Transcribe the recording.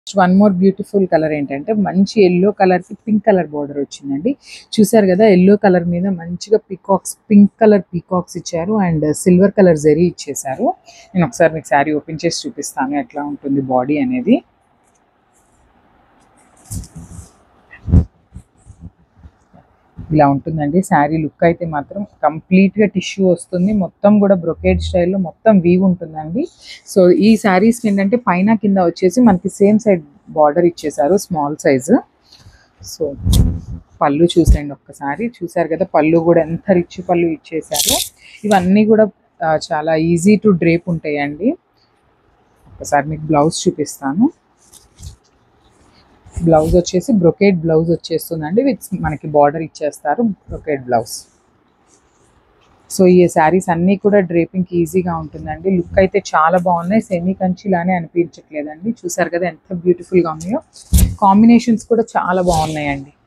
one more beautiful colour ఏంటంటే మంచి yellow colour కి పింక్ కలర్ బార్డర్ వచ్చిందండి చూసారు కదా ఎల్లో కలర్ మీద మంచిగా పీకాక్స్ పింక్ కలర్ పీకాక్స్ ఇచ్చారు అండ్ సిల్వర్ కలర్ జరీ ఇచ్చేసారు నేను ఒకసారి మీకు శారీ ఓపెన్ చేసి చూపిస్తాను ఎట్లా ఉంటుంది బాడీ అనేది ఇలా ఉంటుందండి శారీ లుక్ అయితే మాత్రం కంప్లీట్ గా టిష్యూ వస్తుంది మొత్తం కూడా బ్రొకేడ్ స్టైల్లో మొత్తం వీవ్ ఉంటుందండి సో ఈ శారీస్ ఏంటంటే పైన కింద వచ్చేసి మనకి సేమ్ సైడ్ బార్డర్ ఇచ్చేసారు స్మాల్ సైజు సో పళ్ళు చూసేయండి ఒక్కసారి చూసారు కదా పళ్ళు కూడా ఎంత రిచ్ పళ్ళు ఇచ్చేసారు ఇవన్నీ కూడా ఆ, చాలా ఈజీ టు డ్రేప్ ఉంటాయండి ఒకసారి మీకు బ్లౌజ్ చూపిస్తాను బ్లౌజ్ వచ్చేసి బ్రొకేడ్ బ్లౌజ్ వచ్చేస్తుందండి విత్ మనకి బార్డర్ ఇచ్చేస్తారు బ్రొకేడ్ బ్లౌజ్ సో ఈ శారీస్ అన్నీ కూడా డ్రేపింగ్కి ఈజీగా ఉంటుందండి లుక్ అయితే చాలా బాగున్నాయి సెమీ కంచిలానే అనిపించట్లేదండి చూసారు కదా ఎంత బ్యూటిఫుల్గా ఉన్నాయో కాంబినేషన్స్ కూడా చాలా బాగున్నాయండి